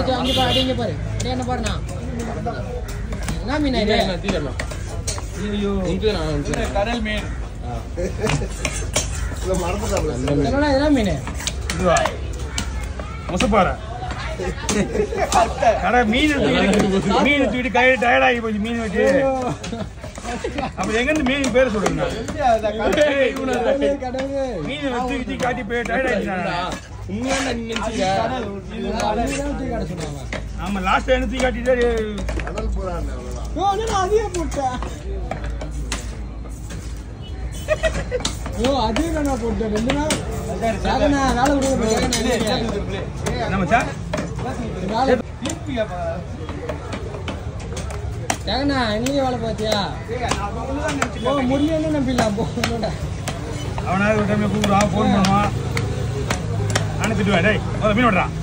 அடிச்சு அங்கே பாரு அடி இங்கே பாரு அடி என்ன பாருண்ணா என்ன மீன் இது கடல் மீன் என்னடா என்ன மீன் இதுவா முசப்பாறை கடை மீன் தூக்கிட்டு மீன் தூக்கிட்டு கை டயர்ட் ஆகி போச்சு மீன் வச்சு அப்ப எங்க இருந்து மீன் பேர் சொல்லுங்க கடவுளே மீன் வச்சு தூக்கி காட்டி போய் டயர்ட் ஆயிடுச்சு கடை சொன்னாங்க ஆமா லாஸ்ட் டைம் தூக்கி காட்டிட்டு ஓ என்னடா அதையே போட்டேன் ஓ அதையும் நான் போட்டேன் ரெண்டு நாள் ஜெகனா வேலை விடுங்க ஜெகனா நம்ம சார் வேலை ஜெகனா நீங்க வேலை பார்த்தியா ஓ முருகன்னு நம்பிடலாம் போ என்னோட அவனாவது ஒரு டைம் கூப்பிடுவான் ஃபோன் பண்ணுவான் அனுப்பிட்டு டேய் முதல்ல மீன் விடுறான்